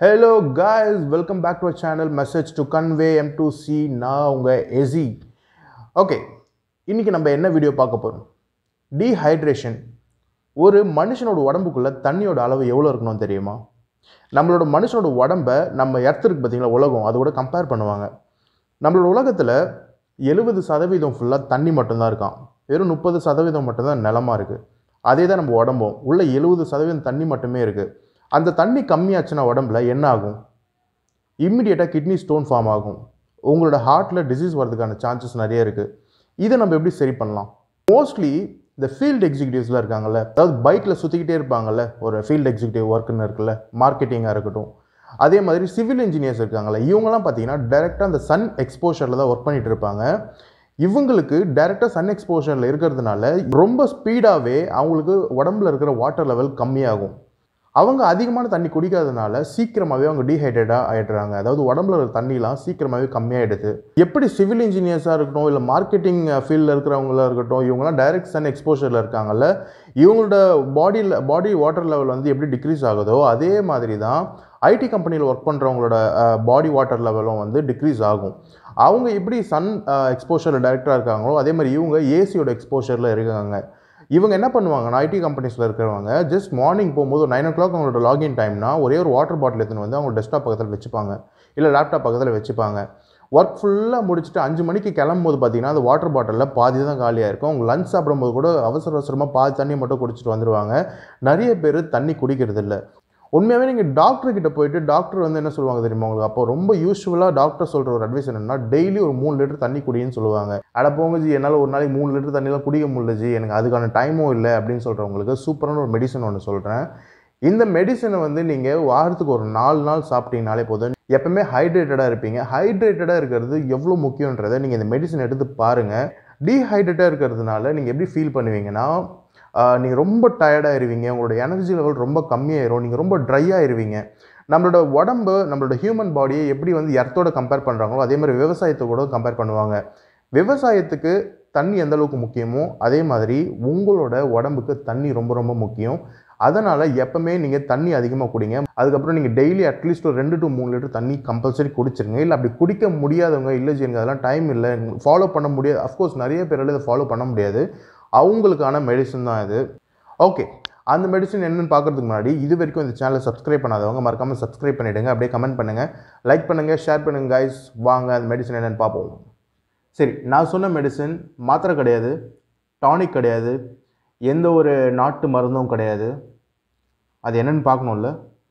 hello guys welcome back to channel message to convey M to C நான் உங்கள் எசி okay இன்றைக்கி நம்ம என்ன வீடியோ பார்க்க போகிறோம் டீஹைட்ரேஷன் ஒரு மனுஷனோட உடம்புக்குள்ளே தண்ணியோட அளவு எவ்வளோ இருக்கணும் தெரியுமா நம்மளோட மனுஷனோட உடம்பை நம்ம எர்த் இருக்கு பார்த்தீங்களா உலகம் அதோட கம்பேர் பண்ணுவாங்க நம்மளோட உலகத்தில் எழுபது சதவீதம் ஃபுல்லாக தண்ணி மட்டும்தான் இருக்கான் வெறும் முப்பது சதவீதம் மட்டும்தான் நிலமா இருக்குது அதே தான் நம்ம உடம்பும் உள்ள எழுபது சதவீதம் தண்ணி மட்டுமே இருக்குது அந்த தண்ணி கம்மியாச்சுன்னா உடம்புல என்ன ஆகும் இம்மிடியேட்டாக கிட்னி ஸ்டோன் ஃபார்ம் ஆகும் உங்களோட ஹார்ட்டில் டிசீஸ் வரதுக்கான சான்சஸ் நிறைய இருக்குது இதை நம்ம எப்படி சரி பண்ணலாம் மோஸ்ட்லி இந்த ஃபீல்டு எக்ஸிக்யூட்டிவ்ஸ்லாம் இருக்காங்கல்ல அதாவது பைக்கில் சுற்றிக்கிட்டே இருப்பாங்கல்ல ஒரு ஃபீல்டு எக்ஸிக்யூட்டிவ் ஒர்க்குன்னு இருக்குல்ல மார்க்கெட்டிங்காக இருக்கட்டும் அதே மாதிரி சிவில் இன்ஜினியர்ஸ் இருக்காங்கல்ல இவங்கெல்லாம் பார்த்தீங்கன்னா டைரெக்டாக அந்த சன் எக்ஸ்போஷரில் தான் ஒர்க் பண்ணிட்டு இருப்பாங்க இவங்களுக்கு டைரெக்டாக சன் எக்ஸ்போஷரில் இருக்கிறதுனால ரொம்ப ஸ்பீடாகவே அவங்களுக்கு உடம்புல இருக்கிற வாட்டர் லெவல் கம்மியாகும் அவங்க அதிகமான தண்ணி குடிக்காதனால சீக்கிரமாகவே அவங்க டீஹைட்ரேட்டாக ஆகிடுறாங்க அதாவது உடம்புல இருக்கிற தண்ணிலாம் சீக்கிரமாகவே கம்மியாயிடுது எப்படி சிவில் இன்ஜினியர்ஸாக இருக்கட்டும் இல்லை மார்க்கெட்டிங் ஃபீல்டில் இருக்கிறவங்களா இருக்கட்டும் இவங்கலாம் டைரக்ட் சன் எக்ஸ்போஷரில் இருக்காங்கல்ல இவங்களோட பாடியில் பாடி வாட்டர் லெவல் வந்து எப்படி டிக்ரீஸ் ஆகுதோ அதே மாதிரி தான் ஐடி கம்பெனியில் ஒர்க் பண்ணுறவங்களோட பாடி வாட்டர் லெவலும் வந்து டிக்ரீஸ் ஆகும் அவங்க எப்படி சன் எக்ஸ்போஷரில் டைரக்டாக இருக்காங்களோ அதே மாதிரி இவங்க ஏசியோட எக்ஸ்போஷரில் இருக்காங்க இவங்க என்ன பண்ணுவாங்கன்னா ஐடி கம்பெனிஸில் இருக்கிறவங்க ஜஸ்ட் மார்னிங் போகும்போது ஒரு நைன் ஓ கிளாக் அவங்களோட லாகின் டைம்னா ஒரே ஒரு வாட்டர் பாட்டில் எடுத்துன்னு வந்து அவங்க டெஸ்க்டாப் பக்கத்தில் வச்சுப்பாங்க இல்லை லேப்டாப் பக்கத்தில் வச்சுப்பாங்க ஒர்க் ஃபுல்லாக முடிச்சுட்டு அஞ்சு மணிக்கு கிளம்பும்போது பார்த்தீங்கன்னா அந்த வாட்டர் பாட்டிலில் பாதி தான் காலியாக இருக்கும் அவங்க லஞ்ச் சாப்பிடும்போது கூட அவசர அவசரமாக பாதி தண்ணி மட்டும் குடிச்சிட்டு வந்துடுவாங்க நிறைய பேர் தண்ணி குடிக்கிறது இல்லை உண்மையாகவே நீங்கள் டாக்டர் கிட்ட போயிட்டு டாக்டர் வந்து என்ன சொல்லுவாங்க தெரியுமா உங்களுக்கு அப்போ ரொம்ப யூஸ்ஃபுல்லாக டாக்டர் சொல்கிற ஒரு அட்வைஸ் என்னன்னா டெய்லி ஒரு மூணு லிட்டர் தண்ணி குடின்னு சொல்லுவாங்க அட போங்க ஜி என்னால் ஒரு நாளைக்கு மூணு லிட்டர் தண்ணிலாம் குடிக்க முடியல ஜி எனக்கு அதுக்கான டைமும் இல்லை அப்படின்னு சொல்கிறவங்களுக்கு சூப்பரான ஒரு மெடிசன் ஒன்று சொல்கிறேன் இந்த மெடிசனை வந்து நீங்கள் வாரத்துக்கு ஒரு நாலு நாள் சாப்பிட்டீங்கனாலே போதும் எப்பவுமே ஹைட்ரேட்டடாக இருப்பீங்க ஹைட்ரேட்டடாக இருக்கிறது எவ்வளோ முக்கியன்றதை நீங்கள் இந்த மெடிசன் எடுத்து பாருங்கள் டீஹைட்ரேட்டாக இருக்கிறதுனால நீங்கள் எப்படி ஃபீல் பண்ணுவீங்கன்னா நீங்கள் ரொம்ப டயர்டாயிருவீங்க உங்களோட எனர்ஜி லெவல் ரொம்ப கம்மியாயிரும் நீங்கள் ரொம்ப ட்ரை ஆயிருவீங்க நம்மளோட உடம்பு நம்மளோட ஹியூமன் பாடியை எப்படி வந்து எர்த்தோட கம்பேர் பண்ணுறாங்களோ அதே மாதிரி விவசாயத்தை கூட கம்பேர் பண்ணுவாங்க விவசாயத்துக்கு தண்ணி எந்த அளவுக்கு முக்கியமோ அதே மாதிரி உங்களோட உடம்புக்கு தண்ணி ரொம்ப ரொம்ப முக்கியம் அதனால் எப்பவுமே நீங்கள் தண்ணி அதிகமாக குடிங்க அதுக்கப்புறம் நீங்கள் டெய்லி அட்லீஸ்ட் ஒரு ரெண்டு டு மூணு லிட்டர் தண்ணி கம்பல்சரி குடிச்சிருங்க இல்லை அப்படி குடிக்க முடியாதவங்க இல்லை ஜி எனக்கு அதெல்லாம் டைம் இல்லை ஃபாலோ பண்ண முடியாது அஃப்கோர்ஸ் நிறைய பேரால் இதை ஃபாலோ பண்ண முடியாது அவங்களுக்கான மெடிசன் தான் இது ஓகே அந்த மெடிசன் என்னென்னு பார்க்குறதுக்கு முன்னாடி இது வரைக்கும் இந்த சேனலை சப்ஸ்கிரைப் பண்ணாதவங்க மறக்காமல் சப்ஸ்கிரைப் பண்ணிவிடுங்க அப்படியே கமெண்ட் பண்ணுங்கள் லைக் பண்ணுங்கள் ஷேர் பண்ணுங்கள் கைஸ் வாங்க அந்த மெடிசன் என்னென்னு பார்ப்போம் சரி நான் சொன்ன மெடிசன் மாத்திரை கிடையாது டானிக் கிடையாது எந்த ஒரு நாட்டு மருந்தும் கிடையாது அது என்னென்னு பார்க்கணும்ல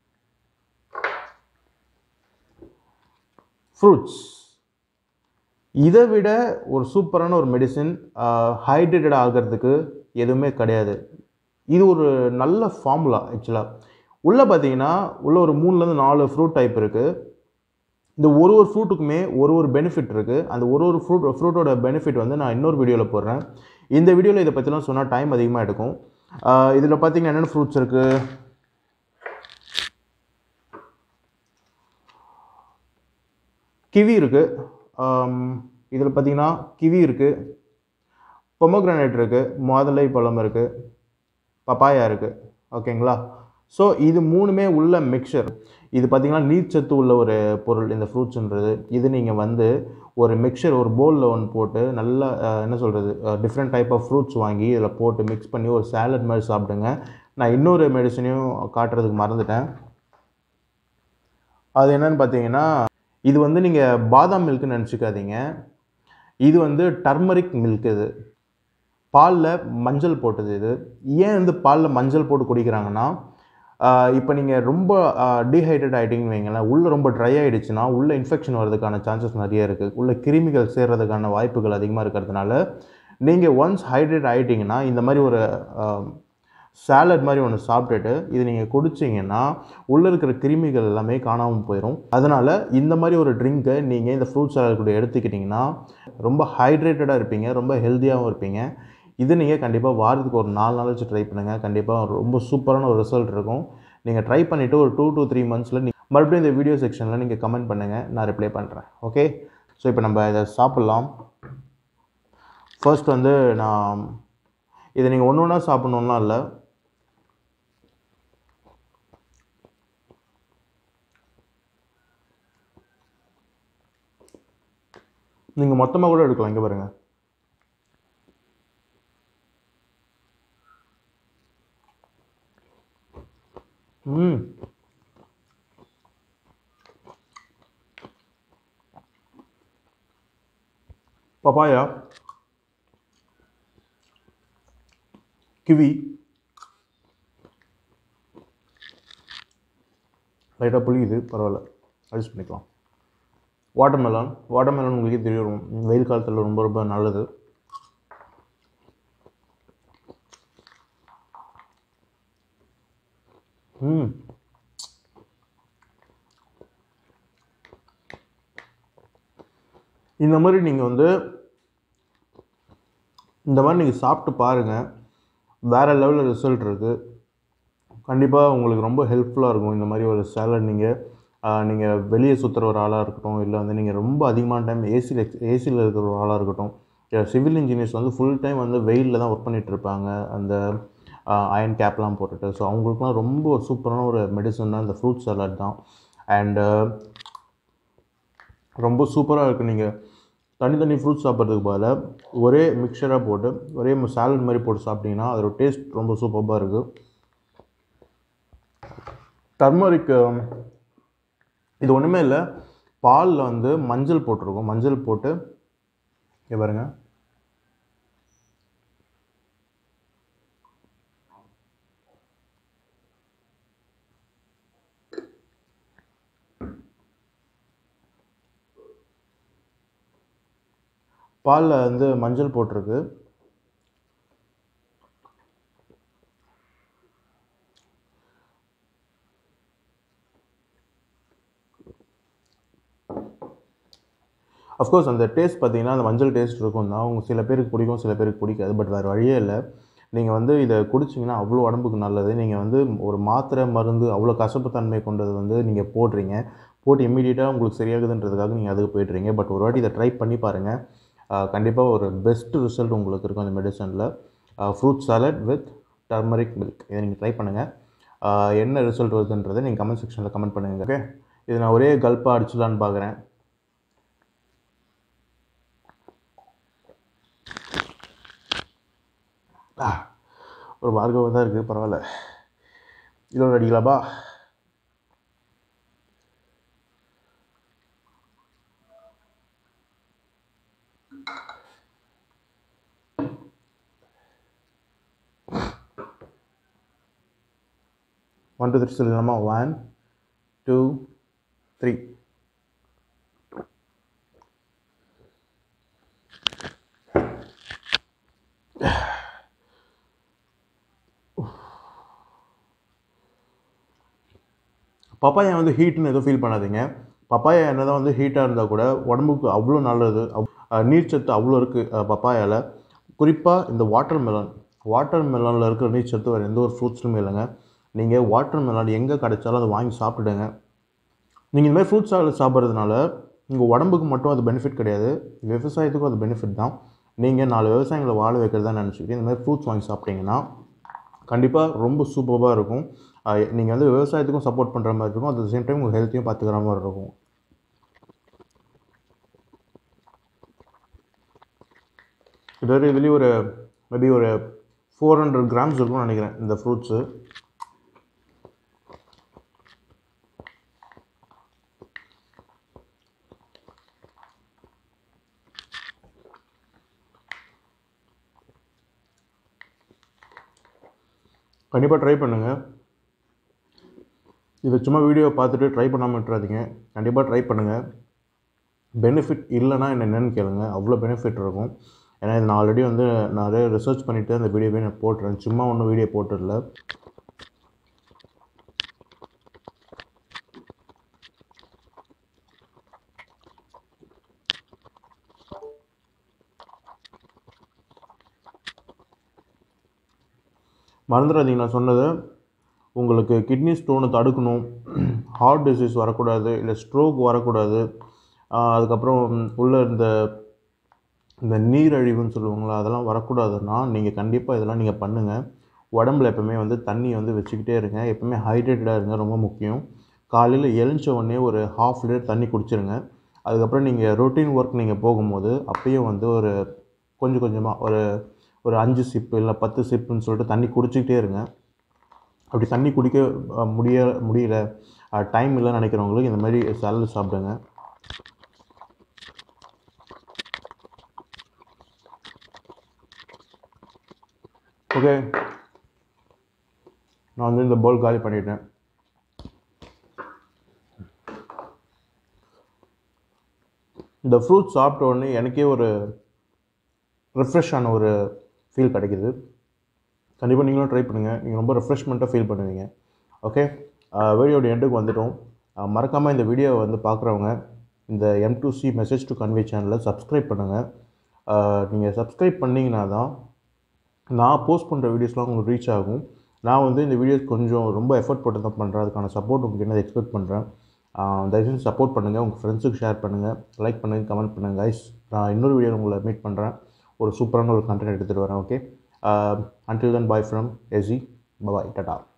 ஃப்ரூட்ஸ் இதை விட ஒரு சூப்பரான ஒரு மெடிசின் ஹைட்ரேட்டட் ஆகிறதுக்கு எதுவுமே கிடையாது இது ஒரு நல்ல ஃபார்முலா ஆக்சுவலாக உள்ளே பார்த்தீங்கன்னா உள்ள ஒரு மூணுலேருந்து நாலு ஃப்ரூட் டைப் இருக்குது இந்த ஒரு ஒரு ஃப்ரூட்டுக்குமே ஒரு ஒரு பெனிஃபிட் இருக்குது அந்த ஒரு ஒரு ஃப்ரூட் ஃப்ரூட்டோட பெனிஃபிட் வந்து நான் இன்னொரு வீடியோவில் போடுறேன் இந்த வீடியோவில் இதை பற்றிலாம் சொன்னால் டைம் அதிகமாக எடுக்கும் இதில் பார்த்தீங்கன்னா என்னென்ன ஃப்ரூட்ஸ் இருக்குது கிவி இருக்குது இதில் பார்த்தீங்கன்னா கிவி இருக்குது பொமோக்ரானேட் இருக்குது மாதுளை பழம் இருக்குது பப்பாயா இருக்குது ஓகேங்களா ஸோ இது மூணுமே உள்ள மிக்சர் இது பார்த்திங்கன்னா நீர்ச்சத்து உள்ள ஒரு பொருள் இந்த ஃப்ரூட்ஸுன்றது இது நீங்கள் வந்து ஒரு மிக்சர் ஒரு பவுலில் ஒன்று போட்டு நல்லா என்ன சொல்கிறது டிஃப்ரெண்ட் டைப் ஆஃப் ஃப்ரூட்ஸ் வாங்கி இதில் போட்டு மிக்ஸ் பண்ணி ஒரு சேலட் மாதிரி சாப்பிடுங்க நான் இன்னொரு மெடிசனையும் காட்டுறதுக்கு மறந்துட்டேன் அது என்னன்னு பார்த்தீங்கன்னா இது வந்து நீங்கள் பாதாம் மில்க்குன்னு நினச்சிக்காதீங்க இது வந்து டர்மரிக் மில்க் இது பாலில் மஞ்சள் போட்டது இது ஏன் வந்து பாலில் மஞ்சள் போட்டு குடிக்கிறாங்கன்னா இப்போ நீங்கள் ரொம்ப டீஹைட்ரேட் ஆகிட்டீங்கன்னு வைங்களேன் உள்ளே ரொம்ப ட்ரை ஆகிடுச்சுன்னா உள்ளே இன்ஃபெக்ஷன் வர்றதுக்கான சான்சஸ் நிறைய இருக்குது உள்ளே கிருமிகள் சேர்றதுக்கான வாய்ப்புகள் அதிகமாக இருக்கிறதுனால நீங்கள் ஒன்ஸ் ஹைட்ரேட் ஆகிட்டிங்கன்னா இந்த மாதிரி ஒரு சேலட் மாதிரி ஒன்று சாப்பிட்டுட்டு இது நீங்கள் குடிச்சிங்கன்னா உள்ளே இருக்கிற கிருமிகள் எல்லாமே காணாமல் போயிடும் அதனால் இந்த மாதிரி ஒரு ட்ரிங்க்கை நீங்கள் இந்த ஃப்ரூட் சாலட் கூட எடுத்துக்கிட்டிங்கன்னா ரொம்ப ஹைட்ரேட்டடாக இருப்பீங்க ரொம்ப ஹெல்த்தியாகவும் இருப்பீங்க இது நீங்கள் கண்டிப்பாக வாரத்துக்கு ஒரு நாலு நாள் வச்சு ட்ரை பண்ணுங்கள் கண்டிப்பாக ரொம்ப சூப்பரான ஒரு ரிசல்ட் இருக்கும் நீங்கள் ட்ரை பண்ணிவிட்டு ஒரு டூ டூ த்ரீ மந்த்ஸில் நீங்கள் மறுபடியும் இந்த வீடியோ செக்ஷனில் நீங்கள் கமெண்ட் பண்ணுங்கள் நான் ரிப்ளை பண்ணுறேன் ஓகே ஸோ இப்போ நம்ம இதை சாப்பிட்லாம் ஃபர்ஸ்ட் வந்து நான் இதை நீங்கள் ஒன்று ஒன்றா சாப்பிட்ணுன்னா இல்லை நீங்கள் மொத்தமாக கூட எடுக்கலாம் இங்கே பாருங்கள் ம் பப்பாயா கிவி லைட்டாக புளியுது பரவாயில்ல அட்ஜஸ்ட் பண்ணிக்கலாம் வாட்டர்மெலான் வாட்டர்மெலான் உங்களுக்கே தெரியும் வெயில் காலத்தில் ரொம்ப ரொம்ப நல்லது ம் இந்த மாதிரி நீங்கள் வந்து இந்த மாதிரி நீங்கள் சாப்பிட்டு பாருங்கள் வேறு லெவலில் ரிசல்ட் இருக்குது கண்டிப்பாக உங்களுக்கு ரொம்ப ஹெல்ப்ஃபுல்லாக இருக்கும் இந்த மாதிரி ஒரு சேலட் நீங்கள் நீங்கள் வெளியே சுற்றுற ஒரு ஆளாக இருக்கட்டும் இல்லை வந்து நீங்கள் ரொம்ப அதிகமான டைம் ஏசியில் ஏசியில் இருக்கிற ஒரு ஆளாக இருக்கட்டும் சிவில் இன்ஜினியர்ஸ் வந்து ஃபுல் டைம் வந்து வெயிலில் தான் ஒர்க் பண்ணிகிட்டு இருப்பாங்க அந்த அயன் கேப்லாம் போட்டுட்டு ஸோ அவங்களுக்குலாம் ரொம்ப ஒரு சூப்பரான ஒரு மெடிசன் தான் இந்த ஃப்ரூட் சாலட் தான் அண்டு ரொம்ப சூப்பராக இருக்குது நீங்கள் தனித்தனி ஃப்ரூட்ஸ் சாப்பிட்றதுக்கு பதிலாக ஒரே மிக்சராக போட்டு ஒரே சாலட் மாதிரி போட்டு சாப்பிட்டீங்கன்னா அதோட டேஸ்ட் ரொம்ப சூப்பராக இருக்குது டர்மரிக் இது ஒன்றுமே இல்லை பாலில் வந்து மஞ்சள் போட்டிருக்கோம் மஞ்சள் போட்டு இங்கே பாருங்க பாலில் வந்து மஞ்சள் போட்டிருக்கு அஃப்கோர்ஸ் அந்த டேஸ்ட் பார்த்தீங்கன்னா அந்த மஞ்சள் டேஸ்ட் இருக்கும் தான் அவங்க சில பேருக்கு பிடிக்கும் சில பேருக்கு பிடிக்காது பட் வேறு வழியே இல்லை நீங்கள் வந்து இதை குடிச்சிங்கன்னா அவ்வளோ உடம்புக்கு நல்லது நீங்கள் வந்து ஒரு மாத்திரை மருந்து அவ்வளோ கசப்புத்தன்மை கொண்டது வந்து நீங்கள் போடுறீங்க போட்டு இம்மீடியட்டாக உங்களுக்கு சரியாகுதுன்றதுக்காக நீங்கள் அதுக்கு போய்ட்றீங்க பட் ஒரு வாட்டி இதை ட்ரை பண்ணி பாருங்கள் கண்டிப்பாக ஒரு பெஸ்ட் ரிசல்ட் உங்களுக்கு இருக்கும் அந்த மெடிசனில் fruit salad with turmeric milk இதை நீங்கள் ட்ரை பண்ணுங்கள் என்ன ரிசல்ட் வருதுன்றதை நீங்கள் கமெண்ட் செக்ஷனில் கமெண்ட் பண்ணுங்கள் ஓகே இது நான் ஒரே கல்ப்பாக அடிச்சிடலான்னு பார்க்குறேன் ஆ ஒரு பார்கவம் தான் இருக்குது பரவாயில்ல இதோட அடிக்கலாப்பா ஒன் டூ த்ரீ சொல்லலாமா ஒன் டூ த்ரீ பப்பாயா வந்து ஹீட்னு எதுவும் ஃபீல் பண்ணாதீங்க பப்பாயா என்ன தான் வந்து ஹீட்டாக இருந்தால் கூட உடம்புக்கு அவ்வளோ நல்லது நீர்ச்சத்து அவ்வளோ இருக்குது பப்பாயாவில் குறிப்பாக இந்த வாட்டர் மெலன் வாட்டர் மெலனில் இருக்கிற நீர்ச்சத்து வேறு எந்த ஒரு ஃப்ரூட்ஸ்லுமே இல்லைங்க நீங்கள் வாட்டர் மெலன் எங்கே கிடைச்சாலும் அதை வாங்கி சாப்பிட்டுடுங்க நீங்கள் இந்த மாதிரி ஃப்ரூட் சாலட் சாப்பிட்றதுனால உங்கள் உடம்புக்கு மட்டும் அது பெனிஃபிட் கிடையாது விவசாயத்துக்கும் அது பெனிஃபிட் தான் நீங்கள் நாலு விவசாயிகளை வாழ வைக்கிறதா நினச்சிக்கிட்டு இந்த மாதிரி ஃப்ரூட்ஸ் வாங்கி சாப்பிட்டீங்கன்னா கண்டிப்பாக ரொம்ப சூப்பராக இருக்கும் நீங்கள் வந்து விவசாயத்துக்கும் சப்போர்ட் பண்ணுற மாதிரி இருக்கும் அட் சேம் டைம் உங்கள் ஹெல்த்தையும் பார்த்துக்கிற மாதிரி இருக்கும் இது ஒரு இதுலேயும் ஒரு மேபி ஒரு ஃபோர் ஹண்ட்ரட் கிராம்ஸ் இருக்கும்னு நினைக்கிறேன் இந்த ஃப்ரூட்ஸு கண்டிப்பாக ட்ரை பண்ணுங்கள் இதை சும்மா வீடியோ பார்த்துட்டு ட்ரை பண்ணாமல் விட்டுறாதீங்க கண்டிப்பாக ட்ரை பண்ணுங்கள் பெனிஃபிட் இல்லைன்னா என்ன என்னென்னு கேளுங்க அவ்வளோ பெனிஃபிட் இருக்கும் ஏன்னா இது நான் ஆல்ரெடி வந்து நிறைய ரிசர்ச் பண்ணிவிட்டு அந்த வீடியோவே நான் போட்டுறேன் சும்மா ஒன்றும் வீடியோ போட்டுடல மறந்துடாதீங்க நான் சொன்னது உங்களுக்கு கிட்னி ஸ்டோனை தடுக்கணும் ஹார்ட் டிசீஸ் வரக்கூடாது இல்லை ஸ்ட்ரோக் வரக்கூடாது அதுக்கப்புறம் உள்ள இந்த இந்த நீரழிவுன்னு சொல்லுவாங்களா அதெல்லாம் வரக்கூடாதுன்னா நீங்கள் கண்டிப்பாக இதெல்லாம் நீங்கள் பண்ணுங்கள் உடம்புல எப்போவுமே வந்து தண்ணி வந்து வச்சுக்கிட்டே இருங்க எப்போவுமே ஹைட்ரேட்டடாக இருங்க ரொம்ப முக்கியம் காலையில் எழுந்த உடனே ஒரு ஹாஃப் லிட்டர் தண்ணி குடிச்சிருங்க அதுக்கப்புறம் நீங்கள் ரொட்டீன் ஒர்க் நீங்கள் போகும்போது அப்பயும் வந்து ஒரு கொஞ்சம் கொஞ்சமாக ஒரு ஒரு அஞ்சு சிப்பு இல்லை பத்து சிப்புன்னு சொல்லிட்டு தண்ணி குடிச்சிக்கிட்டே இருங்க அப்படி தண்ணி குடிக்க அஹ், முடிய முடியல டைம் இல்லைன்னு நினைக்கிறவங்களுக்கு இந்த மாதிரி சாலட் சாப்பிடுங்க ஓகே நான் வந்து இந்த பவுல் காலி பண்ணிட்டேன் இந்த ஃப்ரூட் சாப்பிட்ட உடனே எனக்கே ஒரு ரெஃப்ரெஷ் ஆன ஒரு ஃபீல் கிடைக்குது கண்டிப்பாக நீங்களும் ட்ரை பண்ணுங்கள் நீங்கள் ரொம்ப ரெஃப்ரெஷ்மெண்ட்டாக ஃபீல் பண்ணுவீங்க ஓகே வீடியோட எண்டுக்கு வந்துட்டோம் மறக்காமல் இந்த வீடியோவை வந்து பார்க்குறவங்க இந்த M to C message to convey சேனலை சப்ஸ்கிரைப் பண்ணுங்கள் நீங்கள் சப்ஸ்கிரைப் பண்ணிங்கன்னா தான் நான் போஸ்ட் பண்ணுற வீடியோஸ்லாம் உங்களுக்கு ரீச் ஆகும் நான் வந்து இந்த வீடியோஸ் கொஞ்சம் ரொம்ப எஃபர்ட் போட்டு தான் பண்ணுறேன் அதுக்கான சப்போர்ட் உங்களுக்கு என்ன எக்ஸ்பெக்ட் பண்ணுறேன் தயவுசெய்து சப்போர்ட் பண்ணுங்கள் உங்கள் ஃப்ரெண்ட்ஸுக்கு ஷேர் பண்ணுங்கள் லைக் பண்ணுங்கள் கமெண்ட் பண்ணுங்கள் கைஸ் நான் இன்னொரு வீடியோ உங்களை மீட் பண்ணுறேன் ஒரு சூப்பரான ஒரு கண்டென்ட் எடுத்துகிட்டு வரேன் okay until then bye from எஸி பாய் டாடா